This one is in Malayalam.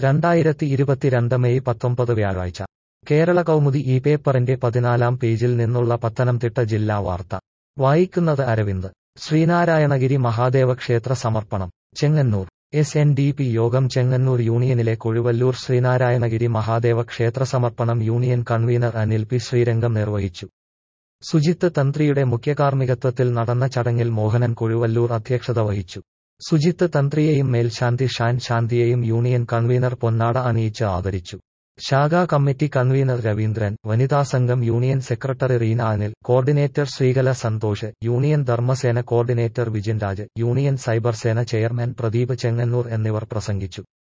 രണ്ടായിരത്തി ഇരുപത്തിരണ്ട് മെയ് പത്തൊമ്പത് വ്യാഴാഴ്ച കേരള കൗമുദി ഈ പേപ്പറിന്റെ പതിനാലാം പേജിൽ നിന്നുള്ള പത്തനംതിട്ട ജില്ലാ വാർത്ത വായിക്കുന്നത് അരവിന്ദ് ശ്രീനാരായണഗിരി മഹാദേവ ക്ഷേത്ര സമർപ്പണം Chengannur S N D P യോഗം ചെങ്ങന്നൂർ യൂണിയനിലെ കൊഴുവല്ലൂർ ശ്രീനാരായണഗിരി മഹാദേവ ക്ഷേത്ര സമർപ്പണം union convener Anil P Sreerangam നിർവഹിച്ചു സുജിത്ത് തന്ത്രിയുടെ മുഖ്യകാർമ്മികത്വത്തിൽ നടന്ന ചടങ്ങിൽ മോഹനൻ കൊഴുവല്ലൂർ അധ്യക്ഷത വഹിച്ചു സുജിത്ത് തന്ത്രിയെയും മേൽശാന്തി ഷാൻ ശാന്തിയെയും യൂണിയൻ കൺവീനർ പൊന്നാട അണിയിച്ച് ആദരിച്ചു ശാഖാ കമ്മിറ്റി കൺവീനർ രവീന്ദ്രൻ വനിതാ സംഘം union secretary Reena Anil coordinator Sreekala Santhosh union Dharmasena coordinator Vijin Raj union cyber Sena chairman Pradeep Chengannur എന്നിവർ പ്രസംഗിച്ചു